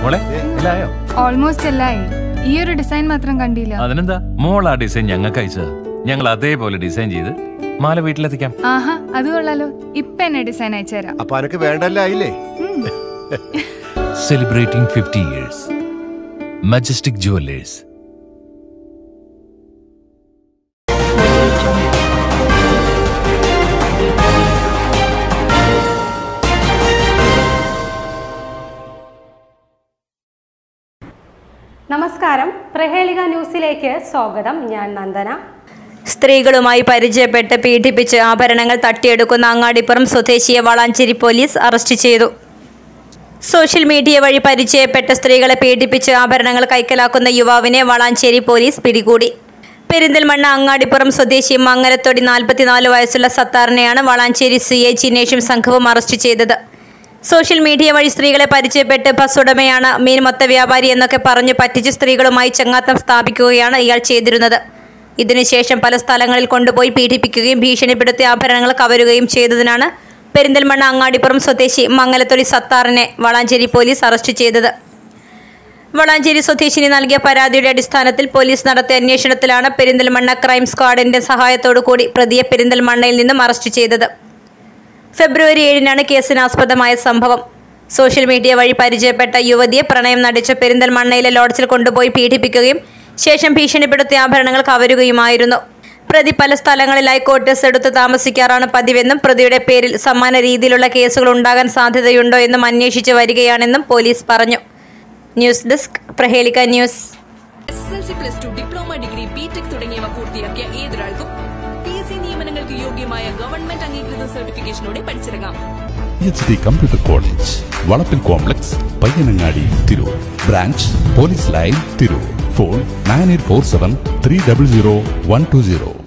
മോളെ എല്ലായോ ഓൾമോസ്റ്റ് എല്ലായി ഈ ഒരു ഡിസൈൻ മാത്രം കണ്ടില്ല അതിനെന്താ മോൾ ആ ഡിസൈൻ ഞങ്ങൾക്ക് അയച്ചത് ഞങ്ങൾ അതേപോലെ ഡിസൈൻ ചെയ്ത് മാല വീട്ടിലെത്തിക്കാം ആഹാ അത് കൊള്ളാലോ ഇപ്പൊ എന്നെ ഡിസൈൻ അയച്ചുതരാം അപ്പൊ അനക്ക് വേണ്ടല്ല ആയില്ലേ celebrating fifty years majestic jewellers നമസ്കാരം പ്രഹേളിക ന്യൂസിലേക്ക് സ്വാഗതം ഞാൻ നന്ദന സ്ത്രീകളുമായി പരിചയപ്പെട്ട് പീഡിപ്പിച്ച് ആഭരണങ്ങൾ തട്ടിയെടുക്കുന്ന അങ്ങാടിപ്പുറം സ്വദേശിയെ വളാഞ്ചേരി പോലീസ് അറസ്റ്റ് ചെയ്തു സോഷ്യൽ മീഡിയ വഴി പരിചയപ്പെട്ട സ്ത്രീകളെ പീഡിപ്പിച്ച് ആഭരണങ്ങൾ കൈക്കലാക്കുന്ന യുവാവിനെ വളാഞ്ചേരി പോലീസ് പിടികൂടി പെരിന്തൽമണ്ണ അങ്ങാടിപ്പുറം സ്വദേശി മംഗലത്തൊടി നാൽപ്പത്തിനാല് വയസ്സുള്ള സത്താറിനെയാണ് വളാഞ്ചേരി സി ഐ ജിനേഷും സംഘവും അറസ്റ്റ് ചെയ്തത് സോഷ്യൽ മീഡിയ വഴി സ്ത്രീകളെ പരിചയപ്പെട്ട് ബസ് ഉടമയാണ് മീൻ മൊത്ത വ്യാപാരി എന്നൊക്കെ പറഞ്ഞു പറ്റിച്ച് സ്ത്രീകളുമായി ചങ്ങാത്തം സ്ഥാപിക്കുകയാണ് ഇയാൾ ചെയ്തിരുന്നത് ഇതിനുശേഷം പല സ്ഥലങ്ങളിൽ കൊണ്ടുപോയി പീഡിപ്പിക്കുകയും ഭീഷണിപ്പെടുത്തി ആഭരണങ്ങൾ കവരുകയും ചെയ്തതിനാണ് പെരിന്തൽമണ്ണ അങ്ങാടിപ്പുറം സ്വദേശി മംഗലത്തൊടി സത്താറിനെ വളാഞ്ചേരി പോലീസ് അറസ്റ്റ് ചെയ്തത് വളാഞ്ചേരി സ്വദേശിനി നൽകിയ പരാതിയുടെ അടിസ്ഥാനത്തിൽ പോലീസ് നടത്തിയ അന്വേഷണത്തിലാണ് പെരിന്തൽമണ്ണ ക്രൈം സ്ക്വാഡിന്റെ സഹായത്തോടു കൂടി പ്രതിയെ പെരിന്തൽമണ്ണയിൽ നിന്നും അറസ്റ്റ് ചെയ്തത് ഫെബ്രുവരി ഏഴിനാണ് കേസിനാസ്പദമായ സംഭവം സോഷ്യൽ മീഡിയ വഴി പരിചയപ്പെട്ട യുവതിയെ പ്രണയം നടിച്ച് പെരിന്തൽമണ്ണയിലെ ലോഡ്ജിൽ കൊണ്ടുപോയി പീഡിപ്പിക്കുകയും ശേഷം ഭീഷണിപ്പെടുത്തിയ ആഭരണങ്ങൾ കവരുകയുമായിരുന്നു പ്രതി പല സ്ഥലങ്ങളിലായി ക്വാർട്ടേഴ്സ് എടുത്ത് താമസിക്കാറാണ് പതിവെന്നും പ്രതിയുടെ പേരിൽ സമാന രീതിയിലുള്ള കേസുകൾ ഉണ്ടാകാൻ സാധ്യതയുണ്ടോ എന്നും അന്വേഷിച്ച് വരികയാണെന്നും പോലീസ് പറഞ്ഞു news desk Prahelika news S L C plus two diploma degree BTech തുടങ്ങിയവ പൂർത്തിയാക്കിയ ഏതൊരാൾക്കും പി എസ് സി നിയമനങ്ങൾക്ക് യോഗ്യമായ ഗവൺമെന്റ് അംഗീകൃത സർട്ടിഫിക്കേഷനോടെ പഠിച്ചിറങ്ങാം എച്ച് ഡി കമ്പ്യൂട്ടർ കോളേജ് വളപ്പിൽ complex Payyanangadi Tirur branch police line Tirur phone nine eight four seven three double zero one two zero